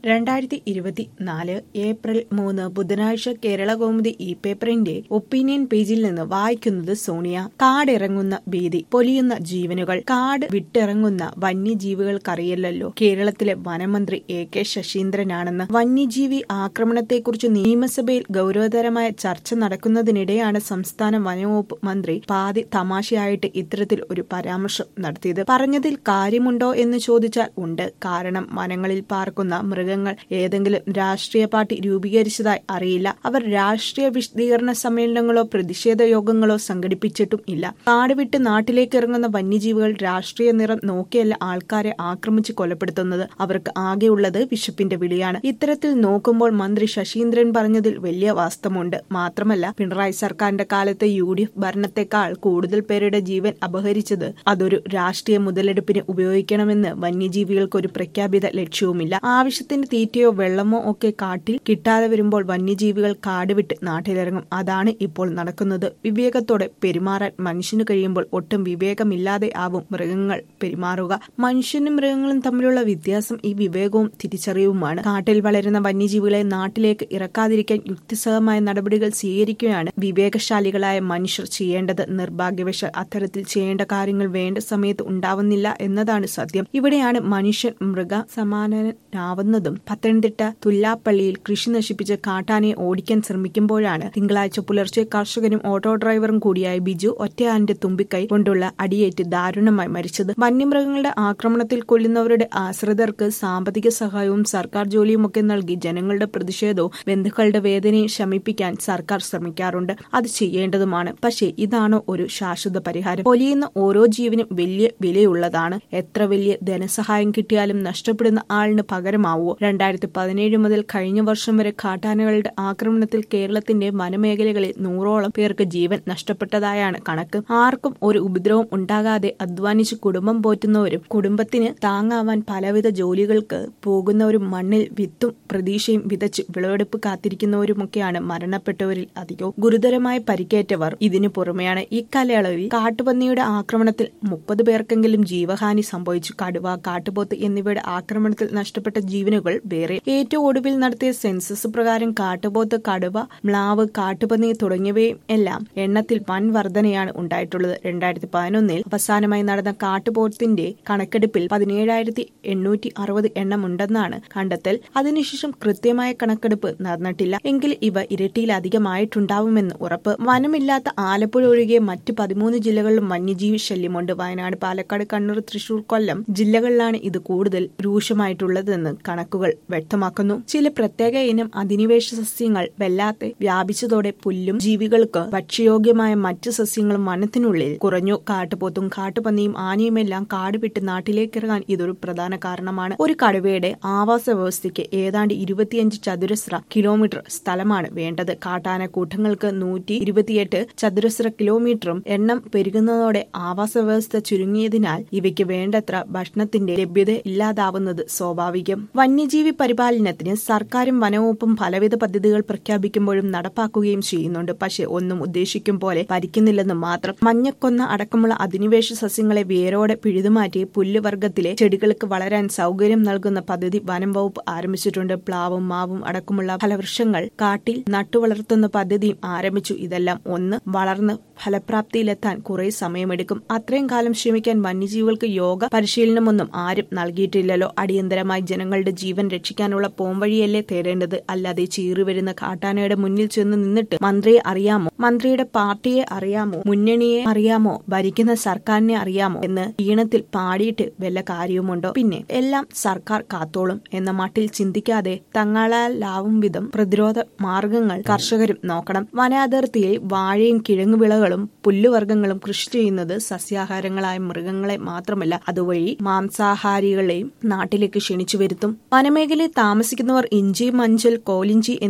രണ്ടായിരത്തി ഇരുപത്തിനാല് ഏപ്രിൽ മൂന്ന് ബുധനാഴ്ച കേരള കൗമുദി ഇ പേപ്പറിന്റെ ഒപ്പീനിയൻ പേജിൽ നിന്ന് വായിക്കുന്നത് സോണിയ കാടിറങ്ങുന്ന ഭീതി പൊലിയുന്ന ജീവനുകൾ കാട് വിട്ടിറങ്ങുന്ന വന്യജീവികൾക്കറിയില്ലല്ലോ കേരളത്തിലെ വനമന്ത്രി എ കെ ശശീന്ദ്രനാണെന്ന് വന്യജീവി ആക്രമണത്തെക്കുറിച്ച് നിയമസഭയിൽ ഗൗരവതരമായ ചർച്ച നടക്കുന്നതിനിടെയാണ് സംസ്ഥാന വനവകുപ്പ് മന്ത്രി പാതി തമാശയായിട്ട് ഇത്തരത്തിൽ ഒരു പരാമർശം നടത്തിയത് പറഞ്ഞതിൽ കാര്യമുണ്ടോ എന്ന് ചോദിച്ചാൽ ഉണ്ട് കാരണം വനങ്ങളിൽ പാർക്കുന്ന മൃഗങ്ങൾ ഏതെങ്കിലും രാഷ്ട്രീയ പാർട്ടി രൂപീകരിച്ചതായി അറിയില്ല അവർ രാഷ്ട്രീയ വിശദീകരണ സമ്മേളനങ്ങളോ പ്രതിഷേധ യോഗങ്ങളോ സംഘടിപ്പിച്ചിട്ടും ഇല്ല കാട് വിട്ട് നാട്ടിലേക്ക് ഇറങ്ങുന്ന വന്യജീവികൾ രാഷ്ട്രീയ നിറം നോക്കിയല്ല ആൾക്കാരെ ആക്രമിച്ച് കൊലപ്പെടുത്തുന്നത് അവർക്ക് ആകെയുള്ളത് വിശപ്പിന്റെ വിളിയാണ് ഇത്തരത്തിൽ നോക്കുമ്പോൾ മന്ത്രി ശശീന്ദ്രൻ പറഞ്ഞതിൽ വലിയ വാസ്തവമുണ്ട് മാത്രമല്ല പിണറായി സർക്കാരിന്റെ കാലത്തെ യു ഡി എഫ് ഭരണത്തെക്കാൾ കൂടുതൽ പേരുടെ ജീവൻ അപഹരിച്ചത് അതൊരു രാഷ്ട്രീയ മുതലെടുപ്പിന് ഉപയോഗിക്കണമെന്ന് വന്യജീവികൾക്ക് ഒരു പ്രഖ്യാപിത ലക്ഷ്യവുമില്ല ആവശ്യത്തിന് തീറ്റയോ വെള്ളമോ ഒക്കെ കാട്ടിൽ കിട്ടാതെ വരുമ്പോൾ വന്യജീവികൾ കാട് വിട്ട് നാട്ടിലിറങ്ങും അതാണ് ഇപ്പോൾ നടക്കുന്നത് വിവേകത്തോടെ പെരുമാറാൻ മനുഷ്യന് കഴിയുമ്പോൾ ഒട്ടും വിവേകമില്ലാതെ ആവും മൃഗങ്ങൾ പെരുമാറുക മനുഷ്യനും മൃഗങ്ങളും തമ്മിലുള്ള വ്യത്യാസം ഈ വിവേകവും തിരിച്ചറിവുമാണ് കാട്ടിൽ വളരുന്ന വന്യജീവികളെ നാട്ടിലേക്ക് ഇറക്കാതിരിക്കാൻ യുക്തിസഹമായ നടപടികൾ സ്വീകരിക്കുകയാണ് വിവേകശാലികളായ മനുഷ്യർ ചെയ്യേണ്ടത് നിർഭാഗ്യവശാൽ അത്തരത്തിൽ ചെയ്യേണ്ട കാര്യങ്ങൾ വേണ്ട സമയത്ത് ഉണ്ടാവുന്നില്ല എന്നതാണ് സത്യം ഇവിടെയാണ് മനുഷ്യൻ മൃഗ സമാനനാവുന്നതും പത്തനംതിട്ട തുല്ലാപ്പള്ളിയിൽ കൃഷി നശിപ്പിച്ച് കാട്ടാനയെ ഓടിക്കാൻ ശ്രമിക്കുമ്പോഴാണ് തിങ്കളാഴ്ച പുലർച്ചെ കർഷകനും ഓട്ടോ ഡ്രൈവറും കൂടിയായ ബിജു ഒറ്റയാന്റെ തുമ്പിക്കൈ കൊണ്ടുള്ള അടിയേറ്റ് ദാരുണമായി മരിച്ചത് വന്യമൃഗങ്ങളുടെ ആക്രമണത്തിൽ കൊല്ലുന്നവരുടെ ആശ്രിതർക്ക് സാമ്പത്തിക സഹായവും സർക്കാർ ജോലിയുമൊക്കെ നൽകി ജനങ്ങളുടെ പ്രതിഷേധവും ബന്ധുക്കളുടെ വേദനയും ശമിപ്പിക്കാൻ സർക്കാർ ശ്രമിക്കാറുണ്ട് അത് ചെയ്യേണ്ടതുമാണ് പക്ഷേ ഇതാണോ ഒരു ശാശ്വത പരിഹാരം പൊലിയുന്ന ഓരോ ജീവനും വലിയ വിലയുള്ളതാണ് എത്ര വലിയ ധനസഹായം കിട്ടിയാലും നഷ്ടപ്പെടുന്ന ആളിന് പകരമാവോ രണ്ടായിരത്തി പതിനേഴ് മുതൽ കഴിഞ്ഞ വർഷം വരെ കാട്ടാനകളുടെ ആക്രമണത്തിൽ കേരളത്തിന്റെ വനമേഖലകളിൽ നൂറോളം പേർക്ക് ജീവൻ നഷ്ടപ്പെട്ടതായാണ് കണക്ക് ആർക്കും ഒരു ഉപദ്രവം ഉണ്ടാകാതെ അധ്വാനിച്ച് കുടുംബം പോറ്റുന്നവരും കുടുംബത്തിന് താങ്ങാവാൻ പലവിധ ജോലികൾക്ക് പോകുന്നവരും മണ്ണിൽ വിത്തും പ്രതീക്ഷയും വിതച്ച് വിളവെടുപ്പ് കാത്തിരിക്കുന്നവരുമൊക്കെയാണ് മരണപ്പെട്ടവരിൽ അധികവും ഗുരുതരമായി പരിക്കേറ്റവർ ഇതിനു പുറമെയാണ് ഇക്കാലയളവിൽ കാട്ടുപന്നിയുടെ ആക്രമണത്തിൽ മുപ്പത് പേർക്കെങ്കിലും ജീവഹാനി സംഭവിച്ചു കടുവ കാട്ടുപോത്ത് എന്നിവയുടെ ആക്രമണത്തിൽ നഷ്ടപ്പെട്ട ജീവനുകൾ വേറെ ഏറ്റവും ഒടുവിൽ നടത്തിയ സെൻസസ് പ്രകാരം കാട്ടുപോത്ത് കടുവ മ്ലാവ് കാട്ടുപന്നി തുടങ്ങിയവയും എല്ലാം എണ്ണത്തിൽ വൻ വർധനയാണ് ഉണ്ടായിട്ടുള്ളത് രണ്ടായിരത്തി പതിനൊന്നിൽ അവസാനമായി നടന്ന കാട്ടുപോത്തിന്റെ കണക്കെടുപ്പിൽ പതിനേഴായിരത്തി എണ്ണൂറ്റി അറുപത് എണ്ണമുണ്ടെന്നാണ് കണ്ടെത്തൽ അതിനുശേഷം കൃത്യമായ കണക്കെടുപ്പ് നടന്നിട്ടില്ല എങ്കിൽ ഇവ ഇരട്ടിയിലധികമായിട്ടുണ്ടാവുമെന്ന് ഉറപ്പ് വനമില്ലാത്ത ആലപ്പുഴ ഒഴികെ മറ്റ് പതിമൂന്ന് ജില്ലകളിലും വന്യജീവി ശല്യമുണ്ട് വയനാട് പാലക്കാട് കണ്ണൂർ തൃശൂർ കൊല്ലം ജില്ലകളിലാണ് ഇത് കൂടുതൽ രൂക്ഷമായിട്ടുള്ളതെന്ന് കണക്കുകൾ വ്യക്തമാക്കുന്നു ചില പ്രത്യേക ഇനം അധിനിവേശ സസ്യങ്ങൾ വല്ലാതെ വ്യാപിച്ചതോടെ പുല്ലും ജീവികൾക്ക് ഭക്ഷ്യയോഗ്യമായ മറ്റ് സസ്യങ്ങളും വനത്തിനുള്ളിൽ കുറഞ്ഞു കാട്ടുപോത്തും കാട്ടുപന്നിയും ആനയുമെല്ലാം കാട് വിട്ട് നാട്ടിലേക്ക് ഇറങ്ങാൻ ഇതൊരു പ്രധാന കാരണമാണ് ഒരു കടുവയുടെ ആവാസ വ്യവസ്ഥയ്ക്ക് ഏതാണ്ട് ഇരുപത്തിയഞ്ച് ചതുരശ്ര കിലോമീറ്റർ സ്ഥലമാണ് വേണ്ടത് കാട്ടാന കൂട്ടങ്ങൾക്ക് നൂറ്റി ഇരുപത്തിയെട്ട് ചതുരശ്ര കിലോമീറ്ററും എണ്ണം പെരുകുന്നതോടെ ആവാസ വ്യവസ്ഥ ചുരുങ്ങിയതിനാൽ ഇവയ്ക്ക് വേണ്ടത്ര ഭക്ഷണത്തിന്റെ ലഭ്യത ഇല്ലാതാവുന്നത് സ്വാഭാവികം വന്യജീവി പരിപാലനത്തിന് സർക്കാരും വനവകുപ്പും പലവിധ പദ്ധതികൾ പ്രഖ്യാപിക്കുമ്പോഴും നടപ്പാക്കുകയും ചെയ്യുന്നുണ്ട് പക്ഷെ ഒന്നും ഉദ്ദേശിക്കും പോലെ ഭരിക്കുന്നില്ലെന്ന് മാത്രം മഞ്ഞക്കൊന്ന അടക്കമുള്ള അധിനിവേശ സസ്യങ്ങളെ വേരോടെ പിഴുതുമാറ്റി പുല്ലുവർഗത്തിലെ ചെടികൾക്ക് വളരാൻ സൗകര്യം നൽകുന്ന പദ്ധതി വനം വകുപ്പ് ആരംഭിച്ചിട്ടുണ്ട് പ്ലാവും മാവും അടക്കമുള്ള ഫലവൃക്ഷങ്ങൾ കാട്ടിൽ നട്ടുവളർത്തുന്ന പദ്ധതിയും ആരംഭിച്ചു ഇതെല്ലാം ഒന്ന് വളർന്ന് ഫലപ്രാപ്തിയിലെത്താൻ കുറെ സമയമെടുക്കും അത്രയും കാലം ശ്രമിക്കാൻ വന്യജീവികൾക്ക് യോഗ പരിശീലനമൊന്നും ആരും നൽകിയിട്ടില്ലല്ലോ അടിയന്തരമായി ജനങ്ങളുടെ ജീവൻ രക്ഷിക്കാനുള്ള പോംവഴിയല്ലേ തേടേണ്ടത് അല്ലാതെ ചീറിവരുന്ന കാട്ടാനയുടെ മുന്നിൽ ചെന്ന് നിന്നിട്ട് മന്ത്രിയെ അറിയാമോ മന്ത്രിയുടെ പാർട്ടിയെ അറിയാമോ മുന്നണിയെ അറിയാമോ ഭരിക്കുന്ന സർക്കാരിനെ അറിയാമോ എന്ന് ഈണത്തിൽ പാടിയിട്ട് വല്ല കാര്യവുമുണ്ടോ പിന്നെ എല്ലാം സർക്കാർ കാത്തോളും എന്ന മട്ടിൽ ചിന്തിക്കാതെ തങ്ങളാലാവും വിധം പ്രതിരോധ മാർഗങ്ങൾ കർഷകരും നോക്കണം വനാതിർത്തിയിൽ വാഴയും കിഴങ്ങുവിളകളും പുല്ലുവർഗ്ഗങ്ങളും കൃഷി ചെയ്യുന്നത് സസ്യാഹാരങ്ങളായ മൃഗങ്ങളെ മാത്രമല്ല അതുവഴി മാംസാഹാരികളെയും നാട്ടിലേക്ക് ക്ഷണിച്ചു വരുത്തും വനമേഖലയിൽ താമസിക്കുന്നവർ ഇഞ്ചി മഞ്ചൽ കോലിഞ്ചി എന്നീ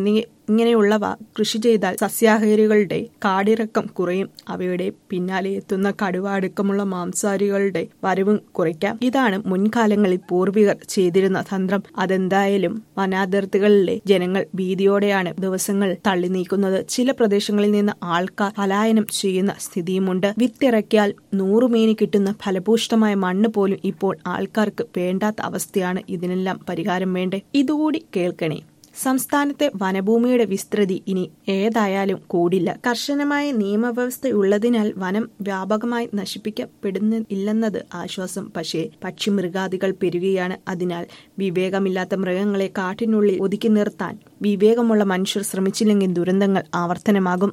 ഇങ്ങനെയുള്ളവ കൃഷി ചെയ്താൽ സസ്യാഹാരികളുടെ കാടിറക്കം കുറയും അവയുടെ പിന്നാലെ എത്തുന്ന കടുവ അടുക്കമുള്ള മാംസാരികളുടെ വരവും കുറയ്ക്കാം ഇതാണ് മുൻകാലങ്ങളിൽ പൂർവികർ ചെയ്തിരുന്ന തന്ത്രം അതെന്തായാലും വനാതിർത്തികളിലെ ജനങ്ങൾ ഭീതിയോടെയാണ് ദിവസങ്ങൾ തള്ളി നീക്കുന്നത് ചില പ്രദേശങ്ങളിൽ നിന്ന് ആൾക്കാർ പലായനം ചെയ്യുന്ന സ്ഥിതിയുമുണ്ട് വിത്തിറക്കിയാൽ നൂറുമേനി കിട്ടുന്ന ഫലഭൂഷ്ടമായ മണ്ണ് പോലും ഇപ്പോൾ ആൾക്കാർക്ക് വേണ്ടാത്ത അവസ്ഥയാണ് ഇതിനെല്ലാം പരിഹാരം വേണ്ടേ ഇതുകൂടി കേൾക്കണേ സംസ്ഥാനത്തെ വനഭൂമിയുടെ വിസ്തൃതി ഇനി ഏതായാലും കൂടില്ല കർശനമായ നിയമവ്യവസ്ഥയുള്ളതിനാൽ വനം വ്യാപകമായി നശിപ്പിക്കപ്പെടുന്നില്ലെന്നത് ആശ്വാസം പക്ഷേ പക്ഷിമൃഗാദികൾ പെരുകയാണ് അതിനാൽ വിവേകമില്ലാത്ത മൃഗങ്ങളെ കാട്ടിനുള്ളിൽ ഒതുക്കി നിർത്താൻ വിവേകമുള്ള മനുഷ്യർ ശ്രമിച്ചില്ലെങ്കിൽ ദുരന്തങ്ങൾ ആവർത്തനമാകും